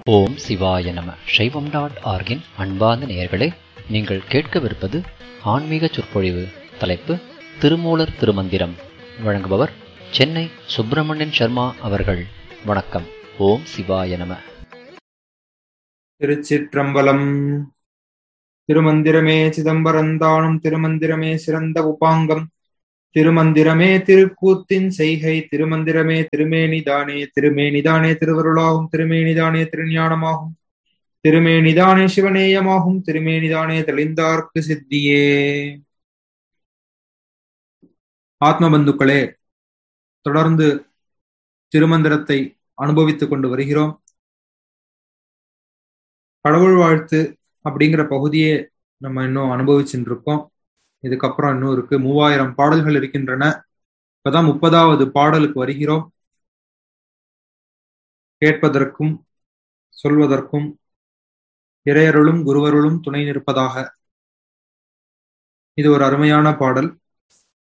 ஓம் சிவாய நம சைவம் டாட் ஆர்கின் அன்பார்ந்த நேயர்களே நீங்கள் கேட்கவிருப்பது ஆன்மீக சொற்பொழிவு தலைப்பு திருமூலர் திருமந்திரம் வழங்குபவர் சென்னை சுப்பிரமணியன் சர்மா அவர்கள் வணக்கம் ஓம் சிவாய நம திருச்சிற்றம்பலம் திருமந்திரமே சிதம்பரந்தானும் திருமந்திரமே சிறந்த உபாங்கம் திருமந்திரமே திருக்கூத்தின் செய்கை திருமந்திரமே திருமேனிதானே திருமேனிதானே திருவருளாகும் திருமேனிதானே திருஞானமாகும் திருமேனிதானே சிவநேயமாகும் திருமேனிதானே தெளிந்தார்க்கு சித்தியே ஆத்மபந்துக்களே தொடர்ந்து திருமந்திரத்தை அனுபவித்துக் கொண்டு வருகிறோம் கடவுள் வாழ்த்து அப்படிங்கிற பகுதியே நம்ம இன்னும் அனுபவிச்சுட்டு இருக்கோம் இதுக்கப்புறம் இன்னும் இருக்கு மூவாயிரம் பாடல்கள் இருக்கின்றன இப்பதான் முப்பதாவது பாடலுக்கு வருகிறோம் கேட்பதற்கும் சொல்வதற்கும் இறையருளும் குருவருளும் துணை நிற்பதாக இது ஒரு அருமையான பாடல்